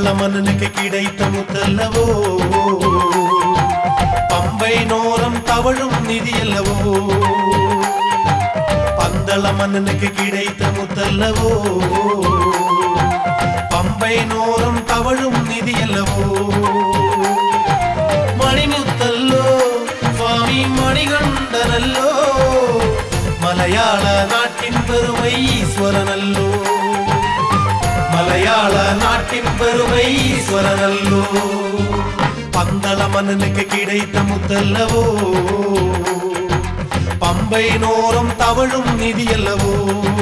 மன்னனுக்கு கிடைத்த முத்தல்லவோ பம்பை நோரம் தவழும் நிதி அல்லவோ பந்தள மன்னனுக்கு கிடைத்த முத்தல்லவோ பம்பை நோரம் தவழும் நிதி அல்லவோ மணிமுத்தல்லோ சுவாமி மணிகண்டனல்லோ மலையாள நாட்டின் பெருமை ஈஸ்வரனல்லோ மலையாள நாட்டின் பெருமை ஈஸ்வரனல்லோ பந்தள மன்னனுக்கு கிடைத்த முத்தல்லவோ பம்பை நோரம் தவழும் நிதி அல்லவோ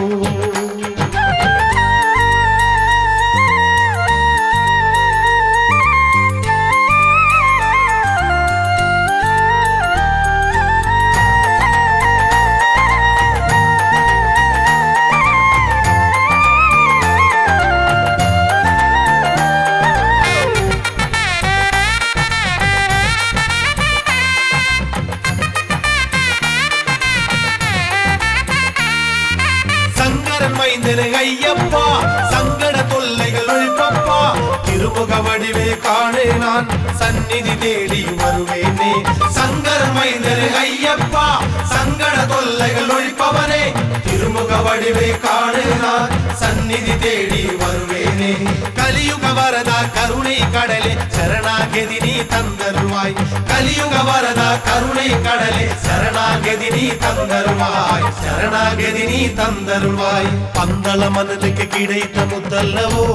சங்கரன் மைந்தனு ஐயப்பா சங்கட தொல்லைகள் ஒழிப்பப்பா திருமுக வடிவே காணே நான் சந்நிதி தேடி வருவேனே சங்கரன் மைந்தனு ஐயப்பா சங்கட தொல்லைகள் ஒழிப்பவனே திருமுக வடிவே காணே நான் சந்நிதி தேடி வருவேனே கலியுக வரதா கருணை கடலே சரணாகதி நீ தந்தருவாய் கலியுக வரதா கருணை கடலே சரணாகதி நீ தந்தருவாய் சரணாகதி நீ தந்தருவாய் பந்தள மன்னனுக்கு கிடைத்த முத்தல்லவோ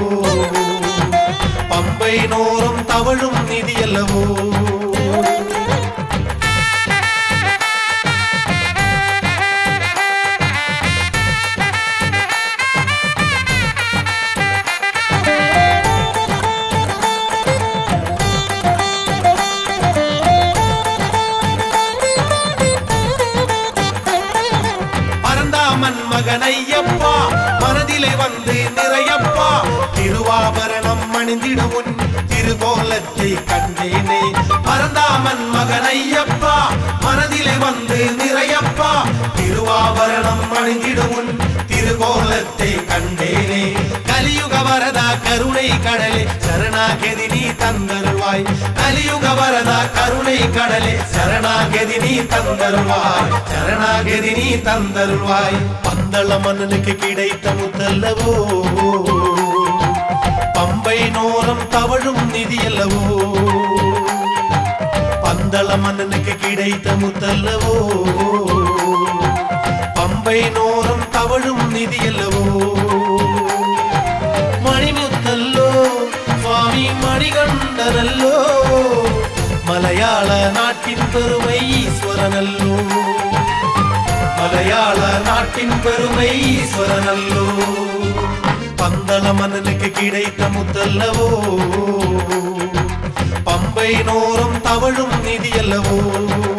பம்பை நோரம் தவழும் நிதி அல்லவோ பரந்தாமன் மகன் ஐயப்பா மனதிலே வந்து நிறையப்பா திருவாபரணம் அணிந்திடுமுன் திருகோலத்தை கண்டேனே பரந்தாமன் மகன் ஐயப்பா மனதிலே வந்து நிறையப்பா திருவாபரணம் அணிந்திடுமுன் திருகோலத்தை கண்டேனே கலியுக வரதா கருணை கடலே சரணாகதி நீ தந்தருவாய் கலியுக வரதா கருணை கடலே சரணாகதி நீ தந்தருவாய் சரணாகதி நீ தந்தருவாய் பந்தள மன்னனுக்கு கிடைத்த முத்தல்லவோ பம்பை நோரம் தவழும் நிதி அல்லவோ பந்தள மன்னனுக்கு கிடைத்த முத்தல்லவோ பம்பை நோரம் தவழும் நிதி அல்லவோ மணிமுத்தல்லோ சுவாமி மணிகண்டனல்லோ மலையாள நாட்டின் பெருமை ஈஸ்வரனல்லோ மலையாள நாட்டின் பெருமை ஈஸ்வரனல்லோ பந்தள மன்னனுக்கு கிடைத்த முத்தல்லவோ பம்பை நோரம் தவழும் நிதி அல்லவோ